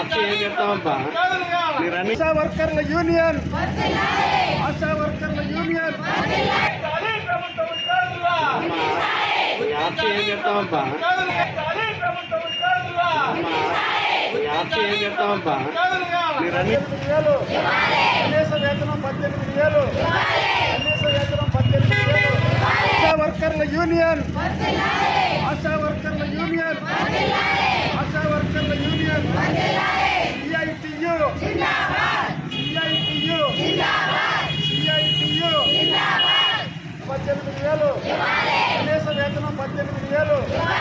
RT ఏం చెప్తామబ్బా మీరు అన్ని ఆశా వర్కర్ల యూనియన్ ఆశా వర్కర్ల యూనియన్ ఈ ఆర్టీ ఏం చెప్తామబ్బా ఈ ఆర్టీ ఏం చెప్తామబ్బా మీరు అన్ని పద్దెనిమిది వేలు కనీస వేతనం పద్దెనిమిది వేలు కనీస వేతనం పద్దెనిమిది వేలు ఆశా వర్కర్ల యూనియన్ ఆశా వర్కర్ల యూనియన్ ఆశా వర్కర్ల యూనియన్ సిఐటియు సిఐటియు సిఐటియు పద్దెనిమిది వేలు కనీస వేతనం పద్దెనిమిది వేలు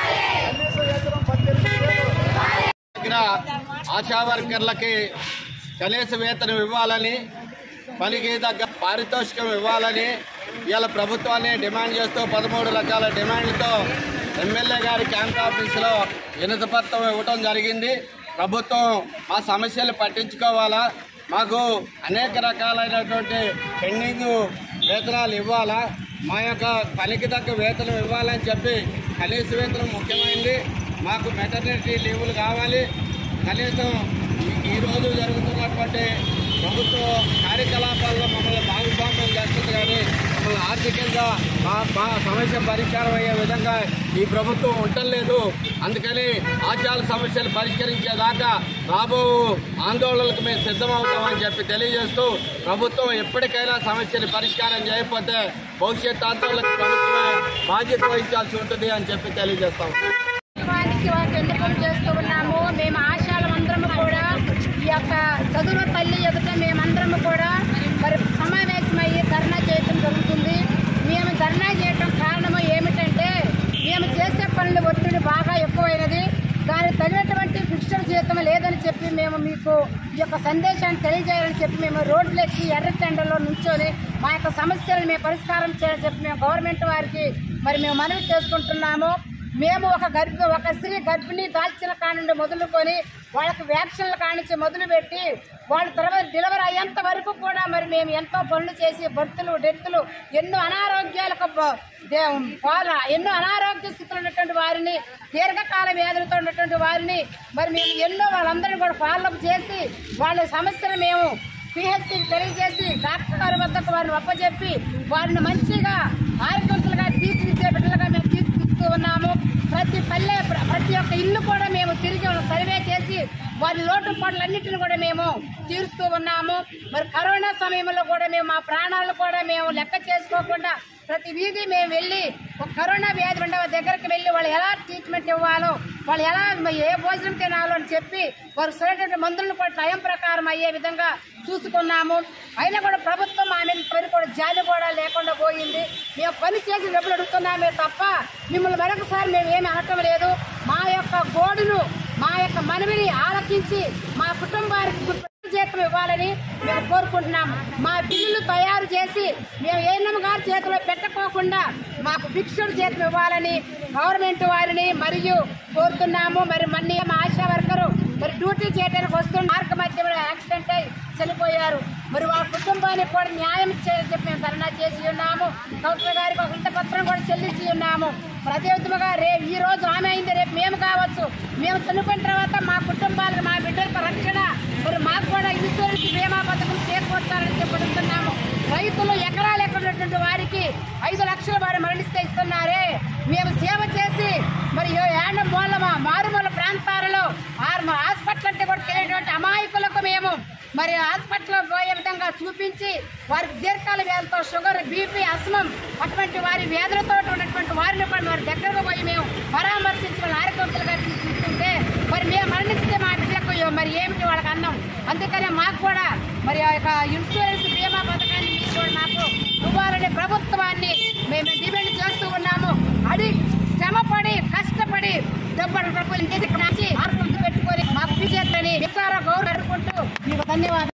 కనీస వేతనం పద్దెనిమిది వేలు దగ్గర ఆశా వర్కర్లకి కనీస వేతనం ఇవ్వాలని పనికి తగ్గ పారితోషికం ఇవ్వాలని ఇవాళ ప్రభుత్వాన్ని డిమాండ్ చేస్తూ పదమూడు రకాల డిమాండ్లతో ఎమ్మెల్యే గారి క్యాంప్ ఆఫీసులో వినతిపత్రం ఇవ్వటం జరిగింది ప్రభుత్వం మా సమస్యలు పట్టించుకోవాలా మాకు అనేక రకాలైనటువంటి పెండింగ్ వేతనాలు ఇవ్వాలా మా యొక్క పనికి తగ్గ వేతనం ఇవ్వాలని చెప్పి కనీస వేతనం ముఖ్యమైనది మాకు మెటర్నిటీ లీవులు కావాలి కనీసం ఈ- ఈ రోజు జరుగుతున్నటువంటి ప్రభుత్వ కార్యకలాపాల్లో మమ్మల్ని భాగస్వామ్యం చేస్తుంది కానీ మమ్మల్ని ఆర్థికంగా మా మా సమస్య పరిష్కారం అయ్యే విధంగా ఈ ప్రభుత్వం ఉండలేదు అందుకని ఆచార సమస్యలు పరిష్కరించేదాకా రాబో ఆందోళనలకు మేము సిద్ధమవుతామని చెప్పి తెలియజేస్తూ ప్రభుత్వం ఎప్పటికైనా సమస్యలు పరిష్కారం చేయకపోతే భవిష్యత్ ఆందోళనకు ప్రభుత్వమే బాధ్యత వహించాల్సి ఉంటుంది అని చెప్పి తెలియజేస్తాం వారికి వారికి ఎందుకు చేస్తూ ఉన్నాము మేము ఆశాలమందరము కూడా ఈ యొక్క చదువు తల్లి ఎదుట మేమందరము కూడా మరి సమావేశమయ్యి ధర్నా చేయటం జరుగుతుంది మేము ధర్నా చేయటం కారణము ఏమిటంటే మేము చేసే పనులు ఒత్తిడి బాగా ఎక్కువైనది దానికి తగినటువంటి ఫిక్స్డ్ జీతం లేదని చెప్పి మేము మీకు ఈ యొక్క సందేశాన్ని తెలియజేయాలని చెప్పి మేము రోడ్లెక్కి ఎర్రటెండలో నుంచొని మా యొక్క సమస్యలను మేము పరిష్కారం చేయాలని చెప్పి మేము గవర్నమెంట్ వారికి మరి మేము మనవి చేసుకుంటున్నాము మేము ఒక గర్భి ఒక స్త్రీ గర్భిణి దాల్చిన కానుండి మొదలుకొని వాళ్ళకి వ్యాక్సిన్ల కానించి మొదలుపెట్టి వాళ్ళ తర్వాత డెలివరీ అయ్యేంత వరకు కూడా మరి మేము ఎంతో పనులు చేసి బర్తులు డెత్తులు ఎన్నో అనారోగ్యాలకు బ- దే- పాల ఎన్నో అనారోగ్య స్థితిలో ఉన్నటువంటి వారిని దీర్ఘకాల వ్యాధులతో ఉన్నటువంటి వారిని మరి మేము ఎన్నో వాళ్ళందరినీ కూడా ఫాలోఅప్ చేసి వాళ్ళ సమస్యలు మేము పిహెచ్సికి తెలియజేసి డాక్టర్ గారి వద్దకు వారిని ఒప్పజెప్పి వారిని మంచిగా ఆరోగ్యవంతులుగా తీర్చిదిద్దే బిడ్డలుగా మేము తీర్చిదిద్దుతూ ఉన్నాము ప్రతి పల్లె ప్ర- ప్రతి ఒక్క ఇల్లు కూడా మేము తిరిగి సర్వే చేసి వారి లోటుపాట్లన్నింటిని కూడా మేము తీరుస్తూ ఉన్నాము మరి కరోనా సమయంలో కూడా మేము మా ప్రాణాలు కూడా మేము లెక్క చేసుకోకుండా ప్రతి వీధి మేము వెళ్ళి ఒక కరోనా వ్యాధి ఉండే వాళ్ళ దగ్గరికి వెళ్ళి వాళ్ళు ఎలా ట్రీట్మెంట్ ఇవ్వాలో వాళ్ళు ఎలా ఏ భోజనం తినాలో అని చెప్పి వారు సరైనటువంటి మందులను కూడా టైం ప్రకారం అయ్యే విధంగా చూసుకున్నాము అయినా కూడా ప్రభుత్వం మా మీద పని కూడా జాలి కూడా లేకుండా పోయింది మేము పని చేసి డబ్బులు అడుగుతున్నామే తప్ప మిమ్మల్ని మరొకసారి మేము ఏమి అనటం లేదు మా యొక్క గోడును మా యొక్క మనవిని ఆలకించి మా కుటుంబానికి గుర్తు జీతం ఇవ్వాలని మేము కోరుకుంటున్నాము మా బిల్లులు తయారు చేసి మేము ఏఎన్ఎం గారి చేతిలో పెట్టకోకుండా మాకు ఫిక్స్డ్ జీతం ఇవ్వాలని గవర్నమెంట్ వారిని మరియు కోరుతున్నాము మరి మన్ని మా ఆశా వర్కరు మరి డ్యూటీ చేయడానికి వస్తున్న మార్గ మధ్యలో యాక్సిడెంట్ అయి చనిపోయారు మరి వాళ్ళ కుటుంబానికి కూడా న్యాయం చేయాలని చెప్పి మేము ధర్నా చేసి ఉన్నాము కలెక్టర్ గారికి ఒక ఇంత పత్రం కూడా చెల్లించి ఉన్నాము మరి అదే విధముగా రేపు ఈ రోజు ఆమె అయింది రేపు మేము కావచ్చు మేము చనిపోయిన తర్వాత మా కుటుంబాలకు మా బిడ్డలకు రక్షణ మరి మాకు కూడా ఇన్సూరెన్స్ బీమా పథకం చేకూర్చాలని చెప్పి అడుగుతున్నాము రైతులు ఎకరాలు ఎక్కడున్నటువంటి వారికి ఐదు లక్షలు వారు మరణిస్తే ఇస్తున్నారే మేము సేవ చేసి మరి ఏడ మూల మారుమూల ప్రాంతాలలో ఆరు హాస్పిటల్ అంటే కూడా తెలియటువంటి అమాయకులకు మేము మరి హాస్పిటల్ పోయే విధంగా చూపించి వారికి దీర్ఘకాల వ్యాధులతో షుగర్ బీపీ అస్మం అటువంటి వారి వ్యాధులతో ఉన్నటువంటి వారిని కూడా వారి దగ్గరకు పోయి మేము పరామర్శించి వాళ్ళ ఆరోగ్యవంతులుగా తీసుకుంటే మరి మేము మరణిస్తే మా బిడ్డలకు మరి ఏమిటి వాళ్ళకి అన్నం అందుకనే మాకు కూడా మరి ఆ యొక్క ఇన్సూరెన్స్ బీమా పథకాన్ని మీరు కూడా మాకు ఇవ్వాలని ప్రభుత్వాన్ని మేము డిమాండ్ చేస్తూ ఉన్నాము అది శ్రమపడి కష్టపడి డబ్బులు డబ్బులు చేసి మార్పులు పెట్టుకొని మాకు చేతని విస్తార గౌరవ అనుకుంటూ మీకు ధన్యవాదాలు